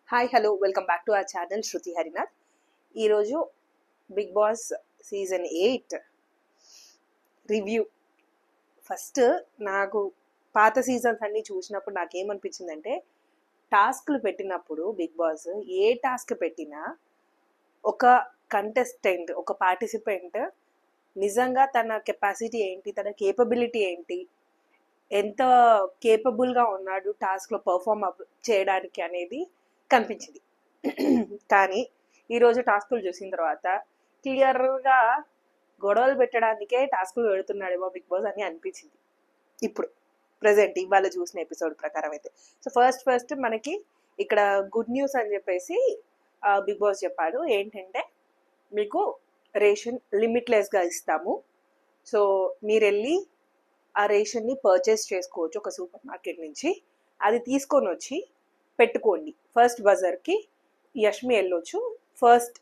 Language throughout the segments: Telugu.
hi hello welcome back to our channel Shruthi Harinath ఈరోజు Bigg Boss season eight review first నాకు పాత సీజన్స్ అన్నీ చూసినప్పుడు నాకేమనిపించిందంటే టాస్క్లు పెట్టినప్పుడు బిగ్ బాస్ ఏ టాస్క్ పెట్టినా ఒక కంటెస్టెంట్ ఒక పార్టిసిపెంట్ నిజంగా తన కెపాసిటీ ఏంటి తన కేపబిలిటీ ఏంటి ఎంత కేపబుల్గా ఉన్నాడు టాస్క్లో పర్ఫామ్ చేయడానికి అనేది కనిపించింది కానీ ఈరోజు టాస్కులు చూసిన తర్వాత క్లియర్గా గొడవలు పెట్టడానికే టాస్కులు పెడుతున్నాడేమో బిగ్ బాస్ అని అనిపించింది ఇప్పుడు ప్రజెంట్ ఇవాళ చూసిన ఎపిసోడ్ ప్రకారం అయితే సో ఫస్ట్ ఫస్ట్ మనకి ఇక్కడ గుడ్ న్యూస్ అని చెప్పేసి బిగ్ బాస్ చెప్పాడు ఏంటంటే మీకు రేషన్ లిమిట్లెస్గా ఇస్తాము సో మీరు వెళ్ళి ఆ రేషన్ని పర్చేస్ చేసుకోవచ్చు ఒక సూపర్ మార్కెట్ నుంచి అది తీసుకొని వచ్చి పెట్టుకోండి ఫస్ట్ బజర్కి యష్మి వెళ్ళొచ్చు first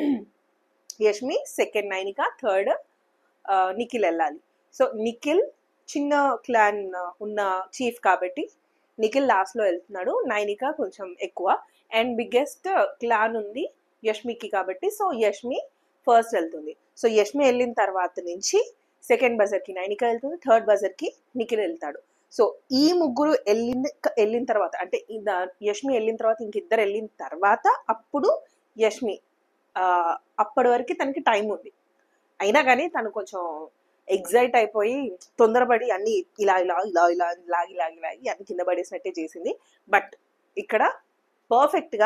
Yashmi second Nainika third Nikhil వెళ్ళాలి సో నిఖిల్ చిన్న క్లాన్ ఉన్న చీఫ్ కాబట్టి నిఖిల్ లాస్ట్లో వెళ్తున్నాడు నైనిక కొంచెం ఎక్కువ అండ్ బిగ్గెస్ట్ క్లాన్ ఉంది యష్మికి కాబట్టి సో యష్మి ఫస్ట్ వెళ్తుంది సో యష్మి వెళ్ళిన తర్వాత నుంచి సెకండ్ బజర్కి నైనిక వెళ్తుంది థర్డ్ బజర్కి నిఖిల్ వెళ్తాడు సో ఈ ముగ్గురు వెళ్ళిన వెళ్ళిన తర్వాత అంటే యష్మి వెళ్ళిన తర్వాత ఇంకిద్దరు వెళ్ళిన తర్వాత అప్పుడు యష్మి అప్పటి వరకు తనకి టైం ఉంది అయినా కానీ తను కొంచెం ఎగ్జైట్ అయిపోయి తొందరపడి అన్ని ఇలా ఇలా ఇలా ఇలా లాగి లాగి లాగి అన్ని కింద పడేసినట్టే చేసింది బట్ ఇక్కడ పర్ఫెక్ట్గా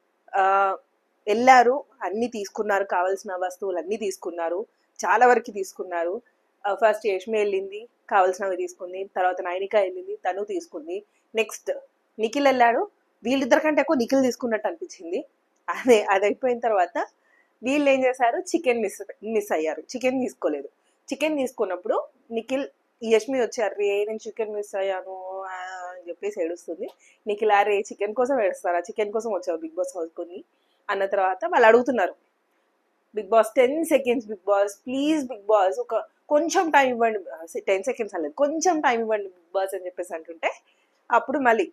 వెళ్ళారు అన్ని తీసుకున్నారు కావాల్సిన వస్తువులు అన్నీ తీసుకున్నారు చాలా వరకు తీసుకున్నారు ఫస్ట్ యష్మి వెళ్ళింది కావాల్సినవి తీసుకుంది తర్వాత నైనిక వెళ్ళింది తను తీసుకుంది నెక్స్ట్ నిఖిల్ వెళ్ళాడు వీళ్ళిద్దరి కంటే ఎక్కువ నిఖిల్ తీసుకున్నట్టు అనిపించింది అదే అది అయిపోయిన తర్వాత వీళ్ళు ఏం చేశారు చికెన్ మిస్ మిస్ అయ్యారు చికెన్ తీసుకోలేదు చికెన్ తీసుకున్నప్పుడు నిఖిల్ యష్మి వచ్చారు రే నేను చికెన్ మిస్ అయ్యాను అని చెప్పేసి ఏడుస్తుంది నిఖిల్ అరే చికెన్ కోసం ఏడుస్తారా చికెన్ కోసం వచ్చావు బిగ్ బాస్ హౌస్ కొని అన్న తర్వాత వాళ్ళు అడుగుతున్నారు Bigg Boss ten seconds Bigg Boss please Bigg Boss ఒక కొంచెం టైం ఇవ్వండి టెన్ సెకండ్స్ అనలేదు కొంచెం టైం ఇవ్వండి బిగ్ బాస్ అని చెప్పేసి అంటుంటే అప్పుడు మళ్ళీ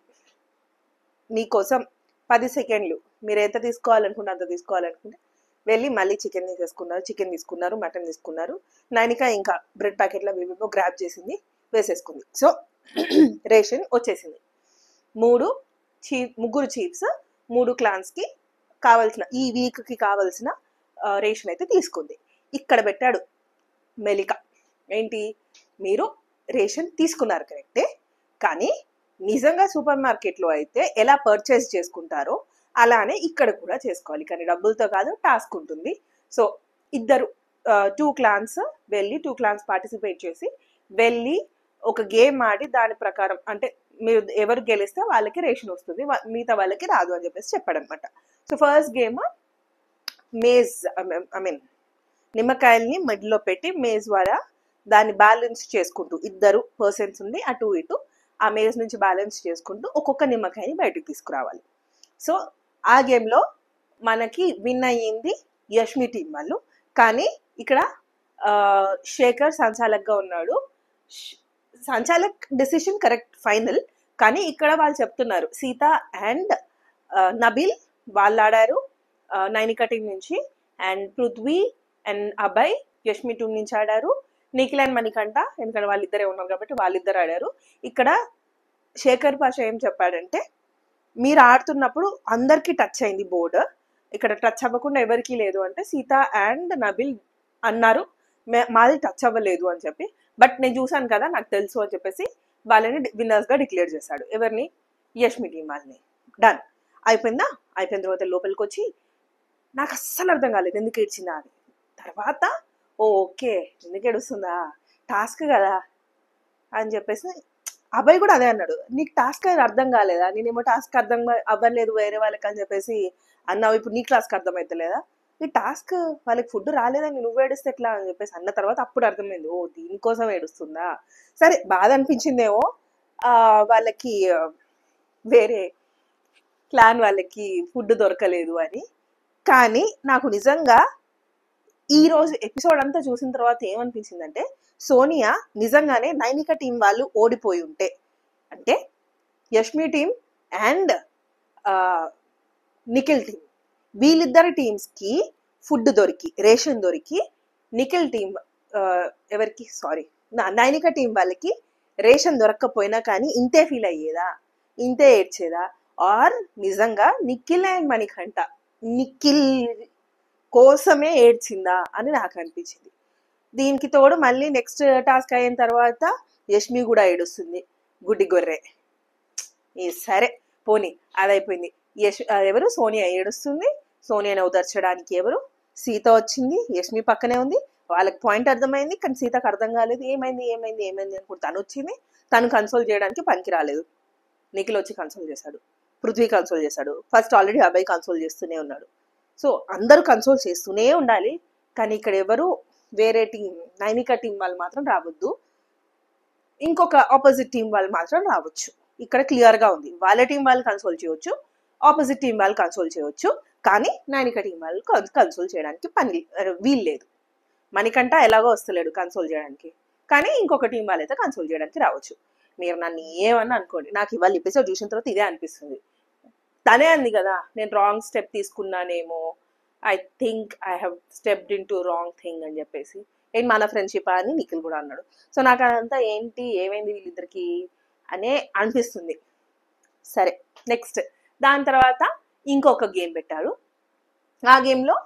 నీకోసం పది సెకండ్లు మీరు ఎంత తీసుకోవాలనుకుంటే అంత తీసుకోవాలనుకుంటే వెళ్ళి మళ్ళీ చికెన్ తీసేసుకున్నారు చికెన్ తీసుకున్నారు మటన్ తీసుకున్నారు నైనిక ఇంకా బ్రెడ్ ప్యాకెట్లో వివివో గ్రాప్ చేసింది వేసేసుకుంది సో రేషన్ వచ్చేసింది మూడు చీఫ్ ముగ్గురు చీఫ్స్ మూడు క్లాన్స్కి కావాల్సిన ఈ వీక్కి కావాల్సిన రేషన్ అయితే తీసుకుంది ఇక్కడ పెట్టాడు మెలిక ఏంటి మీరు రేషన్ తీసుకున్నారు కరెక్టే కానీ నిజంగా సూపర్ మార్కెట్లో అయితే ఎలా పర్చేస్ చేసుకుంటారో అలానే ఇక్కడ కూడా చేసుకోవాలి కానీ డబ్బులతో కాదు టాస్క్ ఉంటుంది సో ఇద్దరు టూ క్లాన్స్ వెళ్ళి టూ క్లాన్స్ పార్టిసిపేట్ చేసి వెళ్ళి ఒక గేమ్ ఆడి దాని ప్రకారం అంటే మీరు ఎవరు గెలిస్తే వాళ్ళకి రేషన్ వస్తుంది మిగతా వాళ్ళకి రాదు అని చెప్పేసి చెప్పాడనమాట so first game maze I mean నిమ్మకాయల్ని మిడిల్లో పెట్టి మేజ్ ద్వారా దాన్ని బ్యాలెన్స్ చేసుకుంటూ ఇద్దరు పర్సన్స్ ఉంది అటు ఇటు ఆ మేజ్ నుంచి బ్యాలెన్స్ చేసుకుంటూ ఒక్కొక్క నిమ్మకాయని బయటకు తీసుకురావాలి సో ఆ గేమ్లో మనకి విన్ అయ్యింది యష్మి టీం వాళ్ళు కానీ ఇక్కడ శేఖర్ సంచాలక్గా ఉన్నాడు సంచాలక్ డెసిషన్ కరెక్ట్ ఫైనల్ కానీ ఇక్కడ వాళ్ళు చెప్తున్నారు సీత అండ్ నబిల్ వాళ్ళు ఆడారు నైనిక టీం నుంచి and Prithvi and Abhay Yashmi team నుంచి ఆడారు నిఖిల్ అండ్ మణికంఠ ఎందుకంటే వాళ్ళిద్దరే ఉన్నారు కాబట్టి వాళ్ళిద్దరు ఆడారు ఇక్కడ శేఖర్ పాష ఏం చెప్పాడంటే మీరు ఆడుతున్నప్పుడు అందరికీ టచ్ అయింది బోర్డు ఇక్కడ టచ్ అవ్వకుండా ఎవరికి లేదు అంటే సీత అండ్ నబిల్ అన్నారు మాది టచ్ అవ్వలేదు అని చెప్పి బట్ నేను చూసాను కదా నాకు తెలుసు అని చెప్పేసి వాళ్ళని విన్నర్స్గా డిక్లేర్ చేశాడు ఎవరిని యష్మి టీం వాళ్ళని డన్ అయిపోయిందా అయిపోయిన తర్వాత లోపలికి వచ్చి నాకు అస్సలు అర్థం కాలేదు ఎందుకు ఏడ్చిందా అని తర్వాత ఓకే ఎందుకు ఏడుస్తుందా టాస్క్ కదా అని చెప్పేసి అబ్బాయి కూడా అదే అన్నాడు నీకు టాస్క్ అది అర్థం కాలేదా నేనేమో టాస్క్ అర్థం అవ్వలేదు వేరే వాళ్ళకి అని చెప్పేసి అన్నావు ఇప్పుడు నీ క్లాస్కి అర్థమవుతలేదా ఈ టాస్క్ వాళ్ళకి ఫుడ్ రాలేదని నువ్వు ఏడుస్తే ఎట్లా అని చెప్పేసి అన్న తర్వాత అప్పుడు అర్థమైంది ఓ దీనికోసం ఏడుస్తుందా సరే బాధ అనిపించిందేమో వాళ్ళకి వేరే క్లాన్ వాళ్ళకి ఫుడ్ దొరకలేదు అని కానీ నాకు నిజంగా ఈ రోజు ఎపిసోడ్ అంతా చూసిన తర్వాత ఏమనిపించిందంటే సోనియా నిజంగానే నైనిక టీం వాళ్ళు ఓడిపోయి ఉంటే అంటే Yashmi team and Nikhil team వీళ్ళిద్దరి టీమ్స్కి ఫుడ్ దొరికి రేషన్ దొరికి నిఖిల్ టీం ఎవరికి సారీ నైనిక టీం వాళ్ళకి రేషన్ దొరక్కపోయినా కానీ ఇంతే ఫీల్ అయ్యేదా ఇంతే ఏడ్చేదా ఆర్ నిజంగా నిఖిల్ అండ్ మణికంఠ నిఖిల్ కోసమే ఏడ్చిందా అని నాకు అనిపించింది దీనికి తోడు మళ్ళీ నెక్స్ట్ టాస్క్ అయిన తర్వాత యష్మి కూడా ఏడుస్తుంది గుడ్డి గొర్రె ఈ సరే పోనీ అదైపోయింది యశ్ ఆ, ఎవరు సోనియా ఏడుస్తుంది సోనియాని ఉదర్చడానికి ఎవరు సీత వచ్చింది యష్మి పక్కనే ఉంది వాళ్ళకి పాయింట్ అర్థమైంది కానీ సీతకు అర్థం కాలేదు ఏమైంది ఏమైంది ఏమైంది అనుకుంటే తను వచ్చింది తను కన్సోల్ చేయడానికి పనికి రాలేదు నిఖిల్ వచ్చి కన్సోల్ చేశాడు పృథ్వీ కన్సోల్ చేశాడు ఫస్ట్ ఆల్రెడీ అబ్బాయి కన్సోల్ చేస్తూనే ఉన్నాడు సో అందరూ కన్సోల్ చేస్తూనే ఉండాలి కానీ ఇక్కడ ఎవరు వేరే టీం నైనిక టీం వాళ్ళు మాత్రం రావద్దు ఇంకొక ఆపోజిట్ టీం వాళ్ళు మాత్రం రావచ్చు ఇక్కడ క్లియర్ గా ఉంది వాళ్ళ టీం వాళ్ళు కన్సోల్ చేయవచ్చు ఆపోజిట్ టీం వాళ్ళు కన్సోల్ చేయవచ్చు కానీ నైనిక టీం వాళ్ళు కన్సోల్ చేయడానికి పని వీలు లేదు మనకంట ఎలాగో వస్తలేడు కన్సోల్ చేయడానికి కానీ ఇంకొక టీం వాళ్ళైతే కన్సోల్ చేయడానికి రావచ్చు మీరు నన్ను ఏమన్నా అనుకోండి నాకు ఇవాళ ఎపిసోడ్ చూసిన తర్వాత ఇదే అనిపిస్తుంది తనే అంది కదా నేను రాంగ్ స్టెప్ తీసుకున్నానేమో I think I have stepped in to wrong thing అని చెప్పేసి ఏంటి మన ఫ్రెండ్షిప్ అని నిఖిల్ కూడా అన్నాడు సో నాకు అదంతా ఏంటి ఏమైంది వీళ్ళిద్దరికి అనే అనిపిస్తుంది సరే నెక్స్ట్ దాని తర్వాత ఇంకొక గేమ్ పెట్టారు ఆ గేమ్లో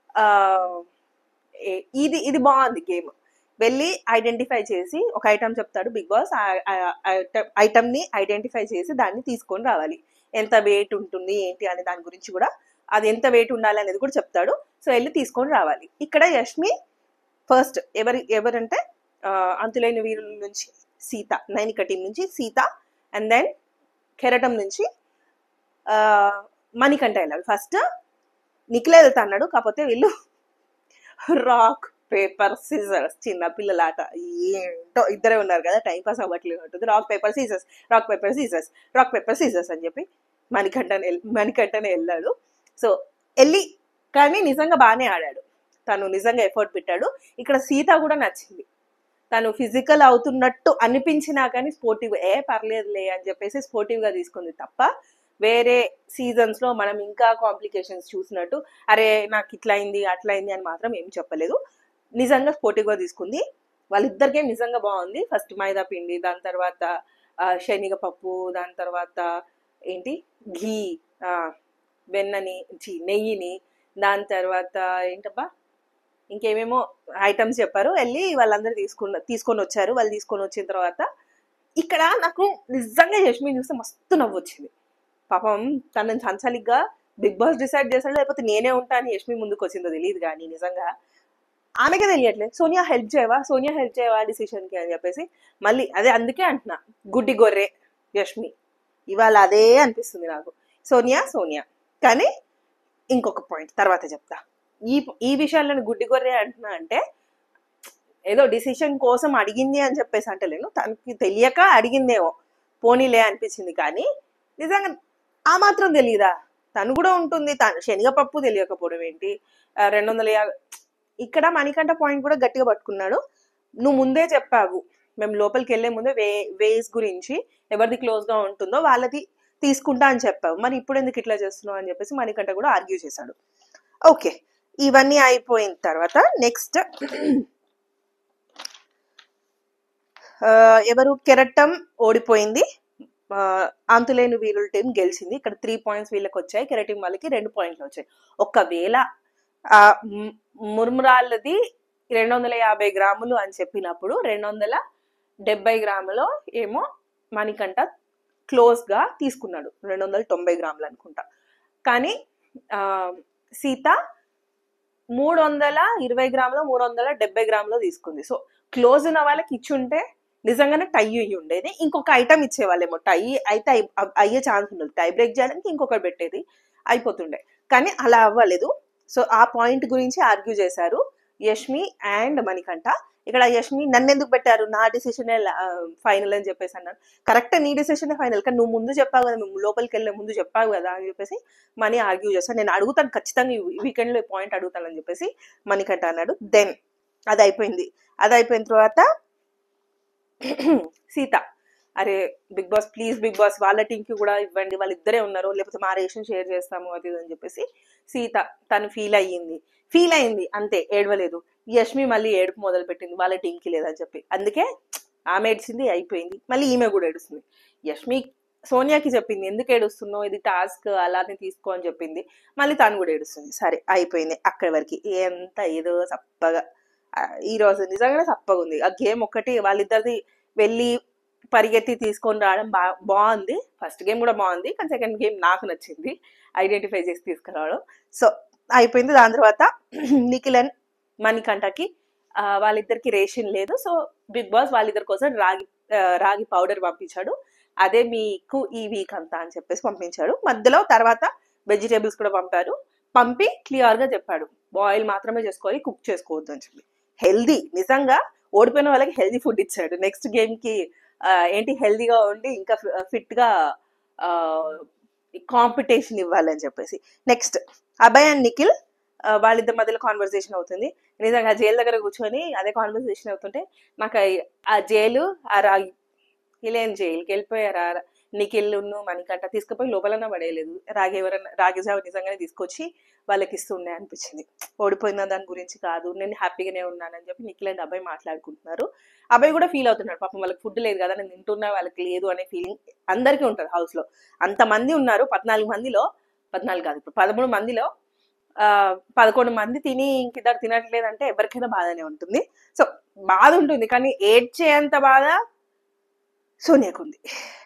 ఇది ఇది బాగుంది గేమ్ వెళ్ళి ఐడెంటిఫై చేసి ఒక ఐటమ్ చెప్తాడు బిగ్ బాస్ ఐటమ్ ని ఐడెంటిఫై చేసి దాన్ని తీసుకొని రావాలి ఎంత వెయిట్ ఉంటుంది ఏంటి అనే దాని గురించి కూడా అది ఎంత వెయిట్ ఉండాలి అనేది కూడా చెప్తాడు సో వెళ్ళి తీసుకొని రావాలి ఇక్కడ యష్మి ఫస్ట్ ఎవరి ఎవరంటే ఆ, అంతులేని వీరుల నుంచి సీత నైనిక టీం నుంచి సీత అండ్ దెన్ కెరటం నుంచి ఆ, మణికంఠ వెళ్ళాడు ఫస్ట్ నిఖిల్ వెళ్తా అన్నాడు కాకపోతే వీళ్ళు రాక్ పేపర్ సీజర్స్ చిన్న పిల్లల ఆట ఏంటో ఇద్దరే ఉన్నారు కదా టైం పాస్ అవ్వట్లేదు ఉంటుంది rock paper scissors rock paper scissors rock paper scissors అని చెప్పి మణికంఠని మణికంఠనే వెళ్ళాడు సో వెళ్ళి కానీ నిజంగా బాగానే ఆడాడు తను నిజంగా ఎఫర్ట్ పెట్టాడు ఇక్కడ సీత కూడా నచ్చింది తను ఫిజికల్ అవుతున్నట్టు అనిపించినా కానీ స్పోర్టివ్ ఏ పర్లేదులే అని చెప్పేసి స్పోర్టివ్ గా తీసుకుంది తప్ప వేరే సీజన్స్ లో మనం ఇంకా కాంప్లికేషన్స్ చూసినట్టు అరే నాకు ఇట్లా అయింది అట్లా అయింది అని మాత్రం ఏం చెప్పలేదు నిజంగా స్పోర్టివ్ గా తీసుకుంది వాళ్ళిద్దరికే నిజంగా బాగుంది ఫస్ట్ మైదా పిండి దాని తర్వాత ఆ, శనగపప్పు దాని తర్వాత ఏంటి ఘీ ఆ, వెన్నని ఛీ, నెయ్యిని దాని తర్వాత ఏంటబ్బా ఇంకేమేమో ఐటమ్స్ చెప్పారు వెళ్ళి వాళ్ళందరూ తీసుకున్న తీసుకొని వచ్చారు వాళ్ళు తీసుకొని వచ్చిన తర్వాత ఇక్కడ నాకు నిజంగా యష్మి చూస్తే మస్తు నవ్వు వచ్చింది పాపం తనని సంచాలిగ్గా బిగ్ బాస్ డిసైడ్ చేశాడు లేకపోతే నేనే ఉంటా అని యష్మి ముందుకు వచ్చిందో తెలియదు కానీ నిజంగా ఆమెకే తెలియట్లేదు సోనియా హెల్ప్ చేయవా సోనియా హెల్ప్ చేయవా డిసిషన్ కి అని చెప్పేసి మళ్ళీ అదే అందుకే అంటున్నా గుడ్డి గొర్రె యష్మి ఇవాళ అదే అనిపిస్తుంది నాకు సోనియా సోనియా కానీ ఇంకొక పాయింట్ తర్వాత చెప్తా ఈ ఈ విషయాలను గుడ్డి గొర్రె అంటున్నా అంటే ఏదో డిసిషన్ కోసం అడిగింది అని చెప్పేసి అంటలేను తనకి తెలియక అడిగిందేమో పోనీలే అనిపించింది కానీ నిజంగా ఆ మాత్రం తెలియదా తను కూడా ఉంటుంది తను శనగపప్పు తెలియకపోవడం ఏంటి ఆ, రెండు వందల యాభై ఇక్కడ మణికంఠ పాయింట్ కూడా గట్టిగా పట్టుకున్నాడు నువ్వు ముందే చెప్పావు మేము లోపలికి వెళ్లే ముందే వే వేస్ గురించి ఎవరిది క్లోజ్ గా ఉంటుందో వాళ్ళది తీసుకుంటా అని చెప్పావు మరి ఇప్పుడు ఎందుకు ఇట్లా చేస్తున్నావు అని చెప్పేసి మణికంఠ కూడా ఆర్గ్యూ చేశాడు ఓకే ఇవన్నీ అయిపోయిన తర్వాత నెక్స్ట్ ఎవరు కెరటం ఓడిపోయింది ఆ, అంతులేని వీరుల టీం గెలిచింది ఇక్కడ త్రీ పాయింట్స్ వీళ్ళకి వచ్చాయి కెరటిం వాళ్ళకి రెండు పాయింట్లు వచ్చాయి ఒకవేళ ఆ, మ్- ముర్మురాళ్ళది రెండు వందల యాభై గ్రాములు అని చెప్పినప్పుడు రెండు వందల డెబ్బై గ్రాములో ఏమో మణికంఠ క్లోజ్ గా తీసుకున్నాడు రెండు వందల తొంభై గ్రాములు అనుకుంటా కానీ ఆ, సీత మూడు వందల ఇరవై గ్రాములు మూడు వందల డెబ్బై గ్రాములు తీసుకుంది సో క్లోజ్ ఉన్న వాళ్ళకి ఇచ్చుంటే నిజంగానే టై అయ్యి ఉండేది ఇంకొక ఐటమ్ ఇచ్చేవాళ్ళేమో టై అయితే అయి- అవ్- అయ్యే ఛాన్స్ ఉండదు టై బ్రేక్ చేయడానికి ఇంకొకటి పెట్టేది అయిపోతుండే కానీ అలా అవ్వలేదు సో ఆ పాయింట్ గురించి ఆర్గ్యూ చేశారు యష్మి అండ్ మణికంఠ ఇక్కడ యష్మి నన్ను ఎందుకు పెట్టారు నా డిసిషనే ఫైనల్ అని చెప్పేసి అన్నారు కరెక్ట్ నీ డిసిషనే ఫైనల్ కానీ నువ్వు ముందు చెప్పావు కదా మేము లోపలికి వెళ్ళే ముందు చెప్పావు కదా అని చెప్పేసి మనీ ఆర్గ్యూ చేస్తాను నేను అడుగుతాను ఖచ్చితంగా ఈ వీకెండ్ లో పాయింట్ అడుగుతానని చెప్పేసి మణికంఠ అన్నాడు దెన్ అది అయిపోయింది అది అయిపోయిన తర్వాత సీత అరే Bigg Boss please Bigg Boss వాళ్ళ టీంకి కూడా ఇవ్వండి వాళ్ళు ఇద్దరే ఉన్నారు లేకపోతే మా రేషన్ షేర్ చేస్తాము అది ఇది అని చెప్పేసి సీత తను ఫీల్ అయ్యింది ఫీల్ అయింది అంతే ఏడవలేదు యష్మి మళ్ళీ ఏడుపు మొదలు పెట్టింది వాళ్ళ టీంకి లేదని చెప్పి అందుకే ఆమె ఏడ్చింది అయిపోయింది మళ్ళీ ఈమె కూడా ఏడుస్తుంది యష్మి సోనియాకి చెప్పింది ఎందుకు ఏడుస్తున్నావు ఇది టాస్క్ అలానే తీసుకో అని చెప్పింది మళ్ళీ తను కూడా ఏడుస్తుంది సరే అయిపోయింది అక్కడి వరకు ఎంత ఏదో చప్పగా ఆ, ఈ రోజు నిజంగానే చప్పగా ఉంది ఆ గేమ్ ఒక్కటి వాళ్ళిద్దరిది వెళ్ళి పరిగెత్తి తీసుకొని రావడం బా బాగుంది ఫస్ట్ గేమ్ కూడా బాగుంది కానీ సెకండ్ గేమ్ నాకు నచ్చింది ఐడెంటిఫై చేసి తీసుకురావడం సో అయిపోయింది దాని తర్వాత నిఖిల్ అండ్ మణికంఠకి ఆ, వాళ్ళిద్దరికి రేషన్ లేదు సో బిగ్ బాస్ వాళ్ళిద్దరి కోసం రాగి ఆ, రాగి పౌడర్ పంపించాడు అదే మీకు ఈ వీక్ అంతా అని చెప్పేసి పంపించాడు మధ్యలో తర్వాత వెజిటేబుల్స్ కూడా పంపారు పంపి క్లియర్ గా చెప్పాడు బాయిల్ మాత్రమే చేసుకోవాలి కుక్ చేసుకోవద్దు అని చెప్పి హెల్దీ నిజంగా ఓడిపోయిన వాళ్ళకి హెల్దీ ఫుడ్ ఇచ్చాడు నెక్స్ట్ గేమ్ కి ఆ, ఏంటి హెల్దీగా ఉండి ఇంకా ఫిట్ గా కాంపిటీషన్ ఇవ్వాలని చెప్పేసి నెక్స్ట్ అభయ్ అండ్ నిఖిల్ ఆ, వాళ్ళిద్దరి మధ్యలో కాన్వర్సేషన్ అవుతుంది నిజంగా జైలు దగ్గర కూర్చొని అదే కాన్వర్సేషన్ అవుతుంటే నాకు ఆ- ఆ జైలు ఆ రాగి ఇలేం జైలుకి వెళ్ళిపోయారా నిఖిల్ మనకంట తీసుకుపోయి లోపలన పడేయలేదు రాగి ఎవరన్నా రాగిజావ నిజంగానే తీసుకొచ్చి వాళ్ళకి ఇస్తుండే అనిపించింది ఓడిపోయిన దాని గురించి కాదు నేను హ్యాపీగానే ఉన్నానని చెప్పి నిఖిల్ అండ్ అబ్బాయి మాట్లాడుకుంటున్నారు అబ్బాయి కూడా ఫీల్ అవుతున్నాడు పాపం వాళ్ళకి ఫుడ్ లేదు కదా నేను తింటున్నా వాళ్ళకి లేదు అనే ఫీలింగ్ అందరికీ ఉంటుంది హౌస్ లో అంతమంది ఉన్నారు పద్నాలుగు మందిలో పద్నాలుగు కాదు ఇప్పుడు పదమూడు మందిలో ఆ, పదకొండు మంది తిని ఇంకిద్దరు తినట్లేదంటే ఎవరికైనా బాధనే ఉంటుంది సో బాధ ఉంటుంది కానీ ఏడ్చేంత బాధ సోనియాకు ఉంది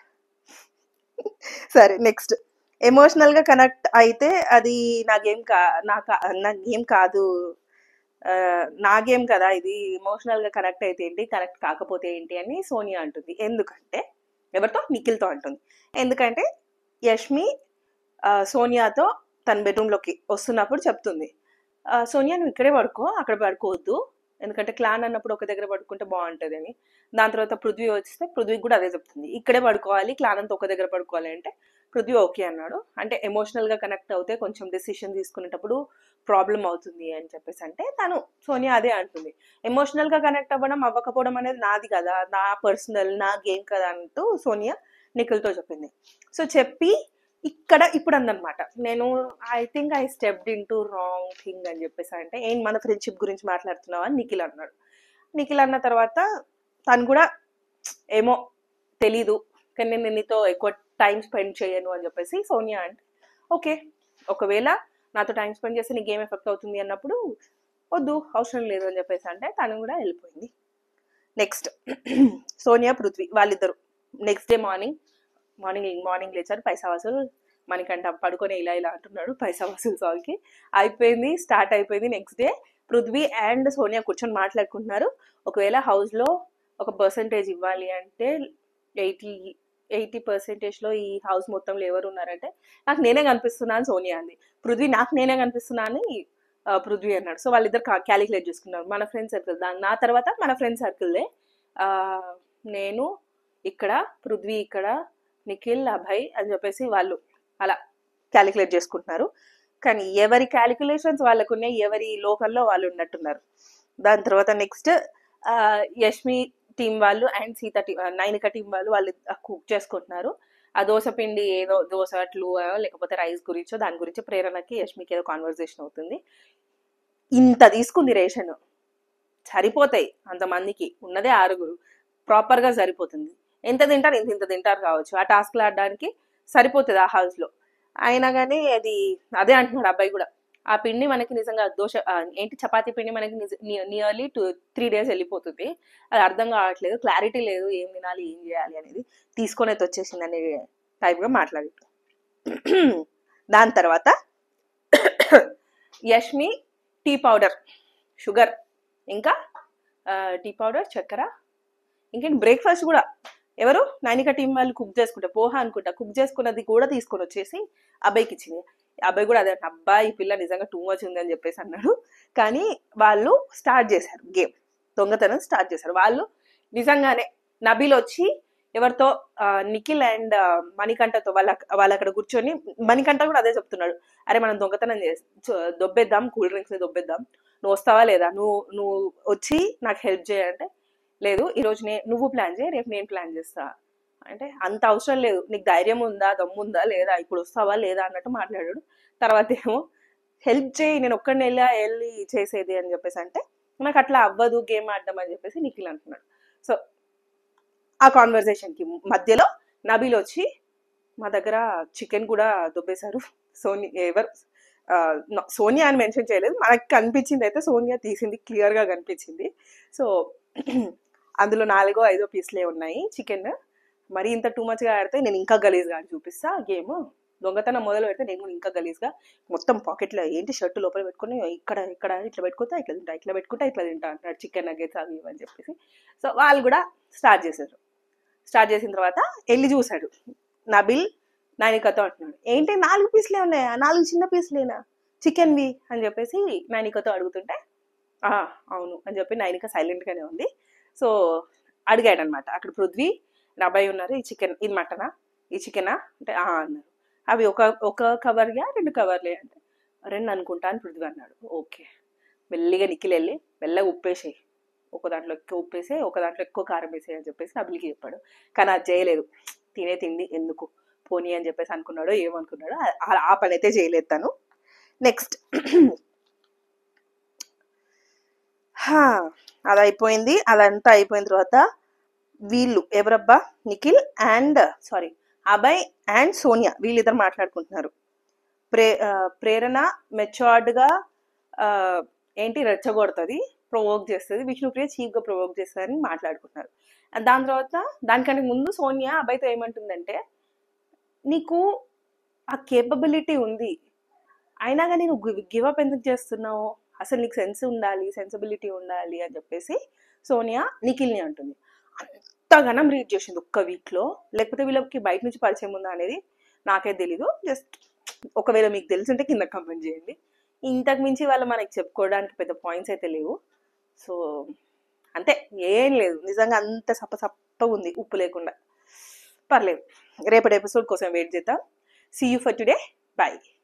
సరే నెక్స్ట్ ఎమోషనల్ గా కనెక్ట్ అయితే అది నా గేమ్ కా నా కా- నా గేమ్ కాదు ఆ, నా గేమ్ కదా ఇది ఎమోషనల్ గా కనెక్ట్ అయితే ఏంటి కనెక్ట్ కాకపోతే ఏంటి అని సోనియా అంటుంది ఎందుకంటే ఎవరితో నిఖిల్తో అంటుంది ఎందుకంటే యష్మి ఆ, సోనియాతో తన బెడ్రూమ్లోకి వస్తున్నప్పుడు చెప్తుంది ఆ, సోనియా నువ్వు ఇక్కడే పడుకో అక్కడ పడుకోవద్దు ఎందుకంటే క్లాన్ అన్నప్పుడు ఒక దగ్గర పడుకుంటే బాగుంటుంది అని దాని తర్వాత పృథ్వీ వస్తే పృథ్వీకి కూడా అదే చెప్తుంది ఇక్కడే పడుకోవాలి క్లాన్ అంతా ఒక దగ్గర పడుకోవాలి అంటే పృథ్వీ ఓకే అన్నాడు అంటే ఎమోషనల్ గా కనెక్ట్ అవుతే కొంచెం డెసిషన్ తీసుకునేటప్పుడు ప్రాబ్లం అవుతుంది అని చెప్పేసి అంటే తను సోనియా అదే అంటుంది ఎమోషనల్ గా కనెక్ట్ అవ్వడం అవ్వకపోవడం అనేది నాది కదా నా పర్సనల్ నా గేమ్ కదా అంటూ సోనియా నిఖిల్తో చెప్పింది సో చెప్పి ఇక్కడ ఇప్పుడు అందనమాట నేను I think I stepped in to wrong thing అని చెప్పేసి అంటే ఏం మన ఫ్రెండ్షిప్ గురించి మాట్లాడుతున్నావా అని నిఖిల్ అన్నాడు నిఖిల్ అన్న తర్వాత తను కూడా ఏమో తెలీదు కానీ నేను నీతో ఎక్కువ టైం స్పెండ్ చేయను అని చెప్పేసి సోనియా అంటే ఓకే ఒకవేళ నాతో టైం స్పెండ్ చేస్తే నీ గేమ్ ఎఫెక్ట్ అవుతుంది అన్నప్పుడు వద్దు అవసరం లేదు అని చెప్పేసి అంటే తను కూడా వెళ్ళిపోయింది నెక్స్ట్ సోనియా పృథ్వీ వాళ్ళిద్దరు next day morning morning morning లేచారు పైసా వసూలు మనకంట పడుకొని ఇలా ఇలా అంటున్నాడు పైసా వసూలు సాల్కి అయిపోయింది స్టార్ట్ అయిపోయింది next day Prithvi and Sonia కూర్చొని మాట్లాడుకుంటున్నారు ఒకవేళ హౌస్లో ఒక పర్సంటేజ్ ఇవ్వాలి అంటే ఎయిటీ ఎయిటీ పర్సెంటేజ్లో ఈ హౌస్ మొత్తంలో ఎవరు ఉన్నారంటే నాకు నేనే కనిపిస్తున్నా అని సోనియా అంది పృథ్వీ నాకు నేనే కనిపిస్తున్నా అని ఆ, పృథ్వీ అన్నాడు సో వాళ్ళిద్దరు క్యాలిక్యులేట్ చేసుకున్నారు మన ఫ్రెండ్ సర్కిల్ దాని నా తర్వాత మన ఫ్రెండ్ సర్కిల్లే నేను ఇక్కడ పృథ్వీ ఇక్కడ నిఖిల్ అభయ్ అని చెప్పేసి వాళ్ళు అలా క్యాలిక్యులేట్ చేసుకుంటున్నారు కానీ ఎవరి క్యాలిక్యులేషన్స్ వాళ్ళకు ఉన్నాయి ఎవరి లోకల్లో వాళ్ళు ఉన్నట్టున్నారు దాని తర్వాత నెక్స్ట్ యష్మి టీం వాళ్ళు and Sita team Nainika team వాళ్ళు వాళ్ళు కుక్ చేసుకుంటున్నారు ఆ దోశ పిండి ఏదో దోశ అట్లు ఆ, లేకపోతే రైస్ గురించో దాని గురించి ప్రేరణకి యష్మికి ఏదో కాన్వర్జేషన్ అవుతుంది ఇంత తీసుకుంది రేషన్ సరిపోతాయి అంతమందికి ఉన్నదే ఆరుగురు ప్రాపర్గా సరిపోతుంది ఎంత తింటారు ఇంత ఇంత తింటారు కావచ్చు ఆ టాస్క్లు ఆడడానికి సరిపోతుంది ఆ హౌస్లో అయినా కానీ అది అదే అంటున్నాడు అబ్బాయి కూడా ఆ పిండి మనకి నిజంగా దోశ ఆ, ఏంటి చపాతీ పిండి మనకి నియర్లీ టూ త్రీ డేస్ వెళ్ళిపోతుంది అది అర్థం కావట్లేదు క్లారిటీ లేదు ఏం తినాలి ఏం చేయాలి అనేది తీసుకొని అయితే వచ్చేసింది అనే టైప్గా మాట్లాడి దాని తర్వాత యష్మి టీ పౌడర్ షుగర్ ఇంకా ఆ, టీ పౌడర్ చక్కెర ఇంకేంటి బ్రేక్ఫాస్ట్ కూడా ఎవరు నైనిక టీం వాళ్ళు కుక్ చేసుకుంటా పోహా అనుకుంటా కుక్ చేసుకున్నది కూడా తీసుకొని వచ్చేసి అబ్బాయికి ఇచ్చింది అబ్బాయి కూడా అదే అబ్బాయి ఈ పిల్ల నిజంగా టూ మచ్ ఉంది అని చెప్పేసి అన్నాడు కానీ వాళ్ళు స్టార్ట్ చేశారు గేమ్ దొంగతనం స్టార్ట్ చేశారు వాళ్ళు నిజంగానే నబీల్ వచ్చి ఎవరితో ఆ, నిఖిల్ అండ్ ఆ, మణికంఠతో వాళ్ళ వాళ్ళు అక్కడ కూర్చొని మణికంఠ కూడా అదే చెప్తున్నాడు అరే మనం దొంగతనం చేసి చ- దొబ్బేద్దాం కూల్ డ్రింక్స్ దొబ్బేద్దాం నువ్వు వస్తావా లేదా నువ్వు నువ్వు వచ్చి నాకు హెల్ప్ చేయంటే లేదు ఈరోజు నే నువ్వు ప్లాన్ చేయి రేపు నేను ప్లాన్ చేస్తా అంటే అంత అవసరం లేదు నీకు ధైర్యం ఉందా దమ్ము ఉందా లేదా ఇప్పుడు వస్తావా లేదా అన్నట్టు మాట్లాడాడు తర్వాత ఏమో హెల్ప్ చేయి నేను ఒక్కడిని వెళ్ళి వెళ్ళి చేసేది అని చెప్పేసి అంటే నాకు అట్లా అవ్వదు గేమ్ ఆడడం అని చెప్పేసి నిఖిల్ అంటున్నాడు సో ఆ కాన్వర్జేషన్కి మధ్యలో నబీల్ వచ్చి మా దగ్గర చికెన్ కూడా దుబ్బేశారు సోని ఎవరు ఆ, న- సోనియా అని మెన్షన్ చేయలేదు మనకు కనిపించింది అయితే సోనియా తీసింది క్లియర్గా కనిపించింది సో అందులో నాలుగో ఐదో పీస్లే ఉన్నాయి చికెన్ మరి ఇంత టూ మచ్గా ఆడితే నేను ఇంకా గలీజ్గా ఆడి చూపిస్తా గేమ్ దొంగతనం మొదలు పెడితే నేను కూడా ఇంకా గలీజ్గా మొత్తం పాకెట్లో ఏంటి షర్ట్ లోపల పెట్టుకుని ఇక్కడ ఇక్కడ ఇట్లా పెట్టుకుంటా ఇట్లా తింటా ఇట్లా పెట్టుకుంటా ఇట్లా తింటా అంటున్నాడు చికెన్ నగ్గేట్స్ అవి ఇవి అని చెప్పేసి సో వాళ్ళు కూడా స్టార్ట్ చేశారు స్టార్ట్ చేసిన తర్వాత వెళ్ళి చూశాడు నబిల్ నానికతో అంటున్నాడు ఏంటి నాలుగు పీసులే ఉన్నాయా నాలుగు చిన్న పీసులేనా చికెన్వి అని చెప్పేసి నైనికతో అడుగుతుంటే "ఆ, అవును అని చెప్పి నైనిక సైలెంట్గానే ఉంది సో అడిగాడు అనమాట అక్కడ పృథ్వీ నా అబ్బాయి ఉన్నారు ఈ చికెన్ ఇది మటనా ఈ చికెనా అంటే "ఆ" అన్నారు అవి ఒక ఒక కవర్గా రెండు కవర్లే అంటే రెండు అనుకుంటా అని పృథ్వీ అన్నాడు ఓకే మెల్లిగా నిక్కిలు వెళ్ళి మెల్లగా ఉప్పేసేయి ఒక దాంట్లో ఎక్కువ ఉప్పేసి ఒక దాంట్లో ఎక్కువ కారం వేసేయి అని చెప్పేసి నబిల్కి చెప్పాడు కానీ అది చేయలేదు తినే తిండి ఎందుకు పోనీ అని చెప్పేసి అనుకున్నాడో ఏమనుకున్నాడో ఆ- ఆ పని అయితే చేయలేదు తను నెక్స్ట్ అది అయిపోయింది అదంతా అయిపోయిన తర్వాత వీళ్ళు ఎవరబ్బా Nikhil and sorry Abhay and Sonia వీళ్ళిద్దరు మాట్లాడుకుంటున్నారు ప్రే ఆ, ప్రేరణ మెచ్యూర్డ్గా ఏంటి రెచ్చగొడుతుంది ప్రొవోక్ చేస్తుంది విష్ణుప్రియ చీఫ్గా ప్రొవోక్ చేస్తుందని మాట్లాడుకుంటున్నారు And దాని తర్వాత దానికంటే ముందు సోనియా అబ్బాయితో ఏమంటుందంటే నీకు ఆ కేపబిలిటీ ఉంది అయినా కానీ నువ్వు గివ్ అప్ ఎందుకు చేస్తున్నావు అసలు నీకు సెన్స్ ఉండాలి సెన్సిబిలిటీ ఉండాలి అని చెప్పేసి సోనియా నిఖిల్ని అంటుంది అంతగానం రీడ్ చేసింది ఒక్క వీక్లో లేకపోతే వీళ్ళకి బయట నుంచి పరిచయం ఉందా అనేది నాకే తెలీదు జస్ట్ ఒకవేళ మీకు తెలుసుంటే కింద కమెంట్ చేయండి ఇంతకు మించి వాళ్ళు మనకి చెప్పుకోవడానికి పెద్ద పాయింట్స్ అయితే లేవు సో అంతే ఏం లేదు నిజంగా అంత సప్ప సప్ప ఉంది ఉప్పు లేకుండా పర్లేదు రేపటి ఎపిసోడ్ కోసం వెయిట్ చేద్దాం see you for today bye